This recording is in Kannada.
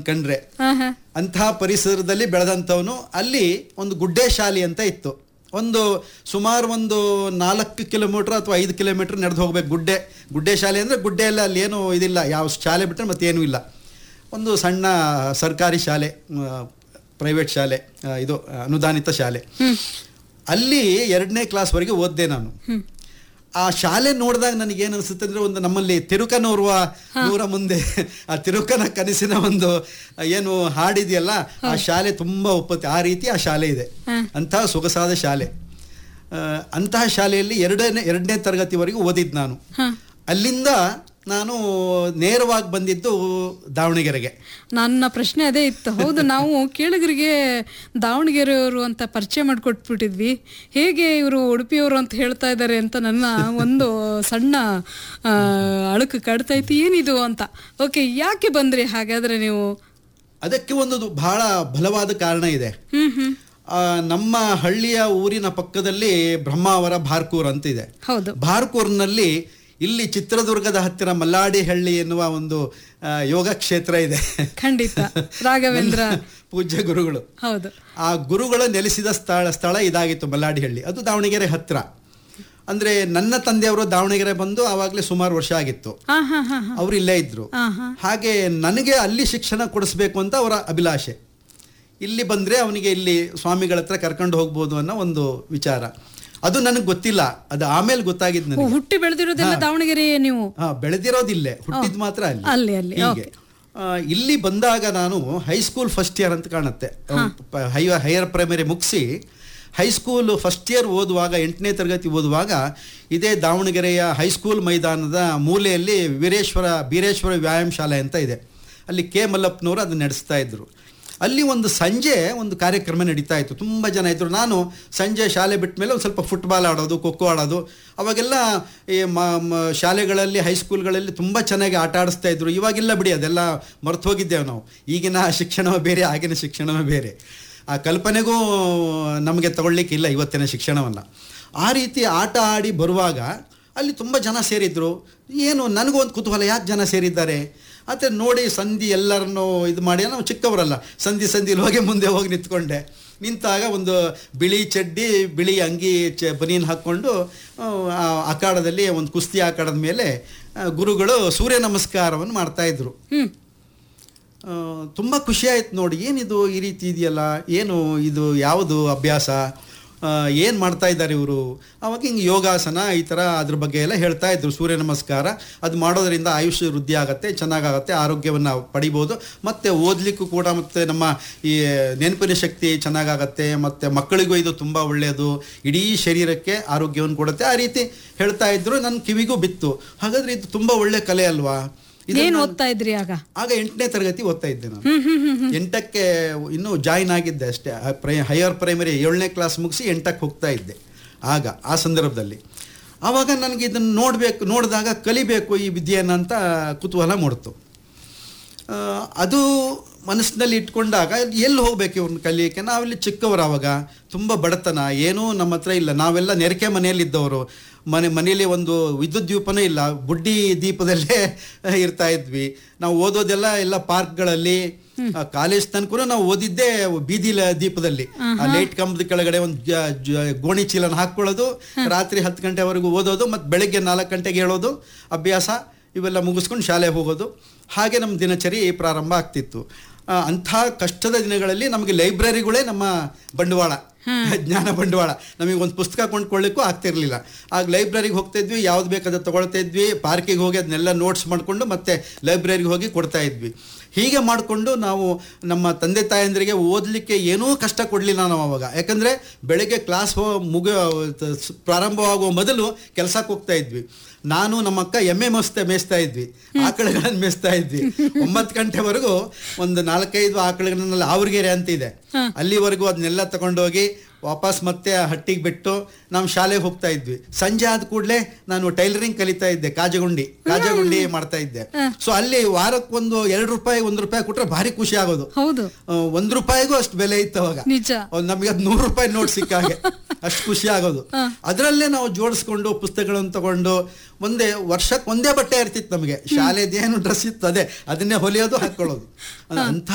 ಕಂಡ್ರೆ ಹಾ ಹಾ ಅಂತಹ ಪರಿಸರದಲ್ಲಿ ಬೆಳೆದಂಥವನು ಅಲ್ಲಿ ಒಂದು ಗುಡ್ಡೆ ಶಾಲೆ ಅಂತ ಇತ್ತು ಒಂದು ಸುಮಾರು ಒಂದು ನಾಲ್ಕು ಕಿಲೋಮೀಟರ್ ಅಥವಾ ಐದು ಕಿಲೋಮೀಟರ್ ನಡೆದು ಹೋಗ್ಬೇಕು ಗುಡ್ಡೆ ಗುಡ್ಡೆ ಶಾಲೆ ಅಂದರೆ ಗುಡ್ಡೆಯಲ್ಲಿ ಅಲ್ಲಿ ಏನು ಇದಿಲ್ಲ ಯಾವ ಶಾಲೆ ಬಿಟ್ಟರೆ ಮತ್ತೇನೂ ಇಲ್ಲ ಒಂದು ಸಣ್ಣ ಸರ್ಕಾರಿ ಶಾಲೆ ಪ್ರೈವೇಟ್ ಶಾಲೆ ಆ, ಇದು ಅನುದಾನಿತ ಶಾಲೆ ಅಲ್ಲಿ ಎರಡನೇ ಕ್ಲಾಸ್ವರೆಗೆ ಓದಿದೆ ನಾನು ಆ ಶಾಲೆ ನೋಡಿದಾಗ ನನಗೇನು ಅನಿಸುತ್ತೆ ಅಂದ್ರೆ ಒಂದು ನಮ್ಮಲ್ಲಿ ತಿರುಕನೋರ್ವ ನೂರ ಮುಂದೆ ಆ ತಿರುಕನ ಕನಸಿನ ಒಂದು ಏನು ಹಾಡಿದೆಯಲ್ಲ ಆ ಶಾಲೆ ತುಂಬಾ ಒಪ್ಪತ್ತೆ ಆ ರೀತಿ ಆ ಶಾಲೆ ಇದೆ ಅಂತಹ ಸೊಗಸಾದ ಶಾಲೆ ಆ, ಅಂತಹ ಶಾಲೆಯಲ್ಲಿ ಎರಡನೇ ಎರಡನೇ ತರಗತಿವರೆಗೂ ಓದಿದ್ದು ನಾನು ಅಲ್ಲಿಂದ ನಾನು ನೇರವಾಗಿ ಬಂದಿದ್ದು ದಾವಣಗೆರೆಗೆ ನನ್ನ ಪ್ರಶ್ನೆ ಅದೇ ಇತ್ತು ಹೌದು ನಾವು ಕೇಳಿಗರಿಗೆ ದಾವಣಗೆರೆಯವರು ಅಂತ ಪರಿಚಯ ಮಾಡಿಕೊಟ್ಬಿಟ್ಟಿದ್ವಿ ಹೇಗೆ ಇವರು ಉಡುಪಿಯವರು ಅಂತ ಹೇಳ್ತಾ ಇದ್ದಾರೆ ಅಂತ ನನ್ನ ಒಂದು ಸಣ್ಣ ಆ, ಅಳುಕು ಕಾಡ್ತಾ ಇತ್ತು ಏನಿದು ಅಂತ ಓಕೆ ಯಾಕೆ ಬಂದ್ರಿ ಹಾಗಾದ್ರೆ ನೀವು ಅದಕ್ಕೆ ಒಂದು ಬಹಳ ಬಲವಾದ ಕಾರಣ ಇದೆ ಹ್ಮ್ ಹ್ಮ್ ಆ, ನಮ್ಮ ಹಳ್ಳಿಯ ಊರಿನ ಪಕ್ಕದಲ್ಲಿ ಬ್ರಹ್ಮಾವರ ಭಾರ್ಕೂರ್ ಅಂತ ಇದೆ ಹೌದು ಭಾರ್ಕೂರ್ನಲ್ಲಿ ಇಲ್ಲಿ ಚಿತ್ರದುರ್ಗದ ಹತ್ತಿರ ಮಲ್ಲಾಡಿಹಳ್ಳಿ ಎನ್ನುವ ಒಂದು ಆ, ಯೋಗ ಕ್ಷೇತ್ರ ಇದೆ ಖಂಡಿತ ರಾಘವೇಂದ್ರ ನನ್ನ ಪೂಜ್ಯ ಗುರುಗಳು ಹೌದು ಆ ಗುರುಗಳು ನೆಲೆಸಿದ ಸ್ಥಳ ಸ್ಥಳ ಇದಾಗಿತ್ತು ಮಲ್ಲಾಡಿಹಳ್ಳಿ ಅದು ದಾವಣಗೆರೆ ಹತ್ರ ಅಂದ್ರೆ ನನ್ನ ತಂದೆಯವರು ದಾವಣಗೆರೆ ಬಂದು ಆವಾಗಲೇ ಸುಮಾರು ವರ್ಷ ಆಗಿತ್ತು ಹಾ ಹಾ ಹಾ ಹಾ ಅವರು ಇಲ್ಲೇ ಇದ್ರು ಹಾ ಹಾ ಹಾಗೆ ನನಗೆ ಅಲ್ಲಿ ಶಿಕ್ಷಣ ಕೊಡಿಸ್ಬೇಕು ಅಂತ ಅವರ ಅಭಿಲಾಷೆ ಇಲ್ಲಿ ಬಂದ್ರೆ ಅವನಿಗೆ ಇಲ್ಲಿ ಸ್ವಾಮಿಗಳ ಹತ್ರ ಕರ್ಕೊಂಡು ಹೋಗ್ಬೋದು ಅನ್ನೋ ಒಂದು ವಿಚಾರ ಅದು ನನಗೆ ಗೊತ್ತಿಲ್ಲ ಅದು ಆಮೇಲೆ ಗೊತ್ತಾಗಿದ್ದು ಓ, ನನಗೆ ಹುಟ್ಟಿ ಬೆಳೆದಿರೋದೆಲ್ಲ ದಾವಣಗೆರೆ ನೀವು ಹಾ ಬೆಳೆದಿರೋದಿಲ್ಲೇ ಹುಟ್ಟಿದ್ ಮಾತ್ರ ಅಲ್ಲಿ ಅಲ್ಲಿ ಅಲ್ಲಿ ಹೀಗೆ ಆ, ಇಲ್ಲಿ ಬಂದಾಗ ನಾನು ಹೈಸ್ಕೂಲ್ ಫಸ್ಟ್ ಇಯರ್ ಅಂತ ಕಾಣುತ್ತೆ ಹೈಯರ್ ಪ್ರೈಮರಿ ಮುಗಿಸಿ ಹೈಸ್ಕೂಲ್ ಫಸ್ಟ್ ಇಯರ್ ಓದುವಾಗ ಎಂಟನೇ ತರಗತಿ ಓದುವಾಗ ಇದೇ ದಾವಣಗೆರೆಯ ಹೈಸ್ಕೂಲ್ ಮೈದಾನದ ಮೂಲೆಯಲ್ಲಿ ವೀರೇಶ್ವರ ಬೀರೇಶ್ವರ ವ್ಯಾಯಾಮ ಶಾಲೆ ಅಂತ ಇದೆ ಅಲ್ಲಿ ಕೆ ಮಲ್ಲಪ್ಪನವರು ಅದನ್ನ ನಡೆಸ್ತಾ ಇದ್ರು ಅಲ್ಲಿ ಒಂದು ಸಂಜೆ ಒಂದು ಕಾರ್ಯಕ್ರಮ ನಡೀತಾ ಇತ್ತು ತುಂಬ ಜನ ಇದ್ರು ನಾನು ಸಂಜೆ ಶಾಲೆ ಬಿಟ್ಟ ಮೇಲೆ ಒಂದು ಸ್ವಲ್ಪ ಫುಟ್ಬಾಲ್ ಆಡೋದು ಖೋಖೋ ಆಡೋದು ಅವಾಗೆಲ್ಲ ಈ ಮ ಮ- ಶಾಲೆಗಳಲ್ಲಿ ಹೈಸ್ಕೂಲ್ಗಳಲ್ಲಿ ತುಂಬ ಚೆನ್ನಾಗಿ ಆಟ ಆಡಿಸ್ತಾ ಇದ್ರು ಇವಾಗೆಲ್ಲ ಬಿಡಿ ಅದೆಲ್ಲ ಮರ್ತು ಹೋಗಿದ್ದೇವೆ ನಾವು ಈಗಿನ ಶಿಕ್ಷಣವೇ ಬೇರೆ ಆಗಿನ ಶಿಕ್ಷಣವೇ ಬೇರೆ ಆ ಕಲ್ಪನೆಗೂ ನಮಗೆ ತಗೊಳ್ಲಿಕ್ಕೆ ಇಲ್ಲ ಇವತ್ತಿನ ಶಿಕ್ಷಣವನ್ನು ಆ ರೀತಿ ಆಟ ಆಡಿ ಬರುವಾಗ ಅಲ್ಲಿ ತುಂಬ ಜನ ಸೇರಿದ್ರು ಏನು ನನಗೂ ಒಂದು ಕುತೂಹಲ ಯಾಕೆ ಜನ ಸೇರಿದ್ದಾರೆ ಮತ್ತು ನೋಡಿ ಸಂಧಿ ಎಲ್ಲರನ್ನು ಇದು ಮಾಡಿ ನಾವು ಚಿಕ್ಕವರಲ್ಲ ಸಂಧಿ ಸಂಧಿಲಿ ಹೋಗಿ ಮುಂದೆ ಹೋಗಿ ನಿಂತ್ಕೊಂಡೆ ನಿಂತಾಗ ಒಂದು ಬಿಳಿ ಚಡ್ಡಿ ಬಿಳಿ ಅಂಗಿ ಚ ಬನೀನ್ ಹಾಕ್ಕೊಂಡು ಆ, ಆ ಅಖಾಡದಲ್ಲಿ ಒಂದು ಕುಸ್ತಿ ಅಖಾಡದ ಮೇಲೆ ಆ, ಗುರುಗಳು ಸೂರ್ಯ ನಮಸ್ಕಾರವನ್ನು ಮಾಡ್ತಾಯಿದ್ರು ಹ್ಮ್ ತುಂಬ ಖುಷಿ ಆಯ್ತು ನೋಡಿ ಏನಿದು ಈ ರೀತಿ ಇದೆಯಲ್ಲ ಏನು ಇದು ಯಾವುದು ಅಭ್ಯಾಸ ಏನು ಮಾಡ್ತಾ ಇದ್ದಾರೆ ಇವರು ಅವಾಗ ಹಿಂಗೆ ಯೋಗಾಸನ ಈ ಥರ ಅದ್ರ ಬಗ್ಗೆ ಎಲ್ಲ ಹೇಳ್ತಾ ಇದ್ರು ಸೂರ್ಯ ನಮಸ್ಕಾರ ಅದು ಮಾಡೋದರಿಂದ ಆಯುಷ್ಯ ವೃದ್ಧಿ ಆಗುತ್ತೆ ಚೆನ್ನಾಗಾಗುತ್ತೆ ಆರೋಗ್ಯವನ್ನು ಪಡಿಬೋದು ಮತ್ತು ಓದಲಿಕ್ಕೂ ಕೂಡ ಮತ್ತು ನಮ್ಮ ಈ ನೆನಪಿನ ಶಕ್ತಿ ಚೆನ್ನಾಗಾಗತ್ತೆ ಮತ್ತು ಮಕ್ಕಳಿಗೂ ಇದು ತುಂಬ ಒಳ್ಳೆಯದು ಇಡೀ ಶರೀರಕ್ಕೆ ಆರೋಗ್ಯವನ್ನು ಕೊಡುತ್ತೆ ಆ ರೀತಿ ಹೇಳ್ತಾ ಇದ್ರು ನನ್ನ ಕಿವಿಗೂ ಬಿತ್ತು ಹಾಗಾದ್ರೆ ಇದು ತುಂಬ ಒಳ್ಳೆ ಕಲೆ ಅಲ್ವಾ ಇದನ್ನ ಏನ್ ಓದ್ತಾ ಇದ್ರಿ ಆಗ ಆಗ ಎಂಟನೇ ತರಗತಿ ಓದ್ತಾ ಇದ್ದೆ ನಾನು ಹ್ಮ್ ಹ್ಮ್ ಹ್ಮ್ ಎಂಟಕ್ಕೆ ಇನ್ನೂ ಜಾಯಿನ್ ಆಗಿದ್ದೆ ಅಷ್ಟೇ ಪ್ರೈ ಹೈಯರ್ ಪ್ರೈಮರಿ ಏಳನೇ ಕ್ಲಾಸ್ ಮುಗಿಸಿ ಎಂಟಕ್ಕೆ ಹೋಗ್ತಾ ಇದ್ದೆ ಆಗ ಆ ಸಂದರ್ಭದಲ್ಲಿ ಆವಾಗ ನನಗೆ ಇದನ್ನು ನೋಡಬೇಕು ನೋಡಿದಾಗ ಕಲಿಬೇಕು ಈ ವಿದ್ಯೆಯನ್ನು ಅಂತ ಕುತೂಹಲ ಮೂಡ್ತು ಆ, ಅದು ಮನಸ್ಸಿನಲ್ಲಿ ಇಟ್ಕೊಂಡಾಗ ಎಲ್ಲಿ ಹೋಗ್ಬೇಕು ಇವ್ರನ್ನ ಕಲಿಯೋಕ್ಕೆ ನಾವಿಲ್ಲಿ ಚಿಕ್ಕವರು ಆವಾಗ ತುಂಬ ಬಡತನ ಏನೂ ನಮ್ಮ ಹತ್ರ ಇಲ್ಲ ನಾವೆಲ್ಲ ನೆರಕೆ ಮನೆಯಲ್ಲಿದ್ದವರು ಮನೆ ಮನೆಯಲ್ಲಿ ಒಂದು ವಿದ್ಯುತ್ ದೀಪನೇ ಇಲ್ಲ ಬುಡ್ಡಿ ದೀಪದಲ್ಲೇ ಇರ್ತಾ ಇದ್ವಿ ನಾವು ಓದೋದೆಲ್ಲ ಎಲ್ಲ ಪಾರ್ಕ್ಗಳಲ್ಲಿ ಕಾಲೇಜ್ ತನಕ ನಾವು ಓದಿದ್ದೇ ಬೀದಿ ಲ- ದೀಪದಲ್ಲಿ ಆ ಲೈಟ್ ಕಂಬದ ಕೆಳಗಡೆ ಒಂದು ಜ- ಜ- ಗೋಣಿ ಚೀಲನ ಹಾಕೊಳ್ಳೋದು ರಾತ್ರಿ ಹತ್ತು ಗಂಟೆವರೆಗೂ ಓದೋದು ಮತ್ತು ಬೆಳಗ್ಗೆ ನಾಲ್ಕು ಗಂಟೆಗೆ ಹೇಳೋದು ಅಭ್ಯಾಸ ಇವೆಲ್ಲ ಮುಗಿಸ್ಕೊಂಡು ಶಾಲೆಗೆ ಹೋಗೋದು ಹಾಗೆ ನಮ್ಮ ದಿನಚರಿ ಪ್ರಾರಂಭ ಆಗ್ತಿತ್ತು ಆ, ಅಂಥ ಕಷ್ಟದ ದಿನಗಳಲ್ಲಿ ನಮಗೆ ಲೈಬ್ರರಿಗಳೇ ನಮ್ಮ ಬಂಡವಾಳ ಜ್ಞಾನ ಬಂಡವಾಳ ನಮಗೆ ಒಂದು ಪುಸ್ತಕ ಕೊಂಡ್ಕೊಳ್ಳಿಕ್ಕೂ ಆಗ್ತಿರ್ಲಿಲ್ಲ ಆಗ ಲೈಬ್ರರಿಗೆ ಹೋಗ್ತಾ ಇದ್ವಿ ಯಾವ್ದು ಬೇಕಾದ ತಗೊಳ್ತಾ ಇದ್ವಿ ಪಾರ್ಕಿಗೆ ಹೋಗಿ ಅದನ್ನೆಲ್ಲ ನೋಟ್ಸ್ ಮಾಡಿಕೊಂಡು ಮತ್ತೆ ಲೈಬ್ರರಿಗೆ ಹೋಗಿ ಕೊಡ್ತಾ ಇದ್ವಿ ಹೀಗೆ ಮಾಡಿಕೊಂಡು ನಾವು ನಮ್ಮ ತಂದೆ ತಾಯಂದಿರಿಗೆ ಓದಲಿಕ್ಕೆ ಏನೂ ಕಷ್ಟ ಕೊಡಲಿಲ್ಲ ನಾವು ಅವಾಗ ಯಾಕಂದರೆ ಬೆಳಗ್ಗೆ ಕ್ಲಾಸ್ ಹೋ ಮುಗ ತ- ಸ್- ಪ್ರಾರಂಭವಾಗುವ ಮೊದಲು ಕೆಲಸಕ್ಕೆ ಹೋಗ್ತಾ ಇದ್ವಿ ನಾನು ನಮ್ಮ ಅಕ್ಕ ಎಮ್ಮೆ ಮೇಯಿಸ್ತಾ ಮೇಯಿಸ್ತಾ ಇದ್ವಿ ಆಕಳುಗಳನ್ನು ಮೇಯಿಸ್ತಾ ಇದ್ವಿ ಒಂಬತ್ತು ಗಂಟೆವರೆಗೂ ಒಂದು ನಾಲ್ಕೈದು ಆಕಳುಗಳನ್ನೆಲ್ಲ ಆವರ್ಗೆರೆ ಅಂತ ಇದೆ ಅಲ್ಲಿವರೆಗೂ ಅದನ್ನೆಲ್ಲ ತಗೊಂಡೋಗಿ ವಾಪಸ್ ಮತ್ತೆ ಆ ಹಟ್ಟಿಗೆ ಬಿಟ್ಟು ನಾವು ಶಾಲೆಗೆ ಹೋಗ್ತಾ ಇದ್ವಿ ಸಂಜೆ ಆದ ಕೂಡಲೇ ನಾನು ಟೈಲರಿಂಗ್ ಕಲಿತಾ ಇದ್ದೆ ಕಾಜಗುಂಡಿ ಕಾಜಗುಂಡಿ ಮಾಡ್ತಾ ಇದ್ದೆ ಸೊ ಅಲ್ಲಿ ವಾರಕ್ಕೊಂದು ಎರಡು ರೂಪಾಯಿ ಒಂದು ರೂಪಾಯಿ ಕೊಟ್ರೆ ಭಾರಿ ಖುಷಿ ಆಗೋದು ಹೌದು ಆ, ಒಂದ್ ರೂಪಾಯಿಗೂ ಅಷ್ಟು ಬೆಲೆ ಇತ್ತು ಅವಾಗ ನಿಜ ಅವ್ರು ನಮಗೆ ಅದು ನೂರು ರೂಪಾಯಿ ನೋಟ್ ಸಿಕ್ಕಾಗೆ ಅಷ್ಟು ಖುಷಿ ಆಗೋದು ಅದರಲ್ಲೇ ನಾವು ಜೋಡಿಸ್ಕೊಂಡು ಪುಸ್ತಕಗಳನ್ನು ತಗೊಂಡು ಒಂದೇ ವರ್ಷಕ್ಕೆ ಒಂದೇ ಬಟ್ಟೆ ಇರ್ತಿತ್ತು ನಮಗೆ ಶಾಲೆದೇನು ಡ್ರೆಸ್ ಇತ್ತು ಅದೇ ಅದನ್ನೇ ಹೊಲಿಯೋದು ಹಾಕೊಳ್ಳೋದು ಅಂಥ